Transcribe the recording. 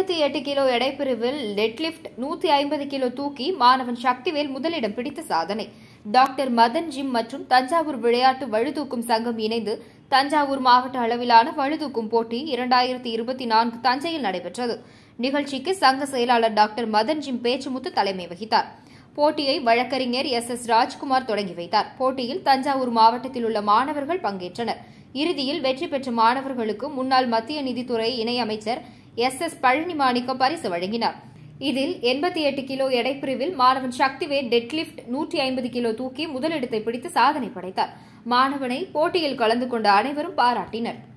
எண்பத்தி எட்டு கிலோ எடைப்பிரிவில் டெட்லிப்ட் நூத்தி ஐம்பது கிலோ தூக்கி மாணவன் சக்திவேல் முதலிடம் பிடித்த சாதனை டாக்டர் மதன் ஜிம் மற்றும் தஞ்சாவூர் விளையாட்டு வழுதூக்கும் சங்கம் இணைந்து தஞ்சாவூர் மாவட்ட அளவிலான வழுதூக்கும் போட்டி இரண்டாயிரத்தி இருபத்தி நான்கு தஞ்சையில் நடைபெற்றது நிகழ்ச்சிக்கு சங்க செயலாளர் டாக்டர் மதன் ஜிம் பேச்சுமுத்து தலைமை வகித்தார் போட்டியை வழக்கறிஞர் எஸ் எஸ் ராஜ்குமார் தொடங்கி வைத்தார் போட்டியில் தஞ்சாவூர் மாவட்டத்தில் உள்ள மாணவர்கள் பங்கேற்றனர் இறுதியில் வெற்றி பெற்ற மாணவர்களுக்கு முன்னாள் மத்திய நிதித்துறை இணையமைச்சர் எஸ் எஸ் பழனி மாணிக்கம் பரிசு வழங்கினார் இதில் எண்பத்தி எட்டு கிலோ எடைப்பிரிவில் மாணவன் சக்திவேல் டெட்லிப்ட் நூற்றி ஐம்பது கிலோ தூக்கி முதலிடத்தை பிடித்து சாதனை படைத்தார் மாணவனை போட்டியில் கலந்து கொண்ட அனைவரும் பாராட்டினர்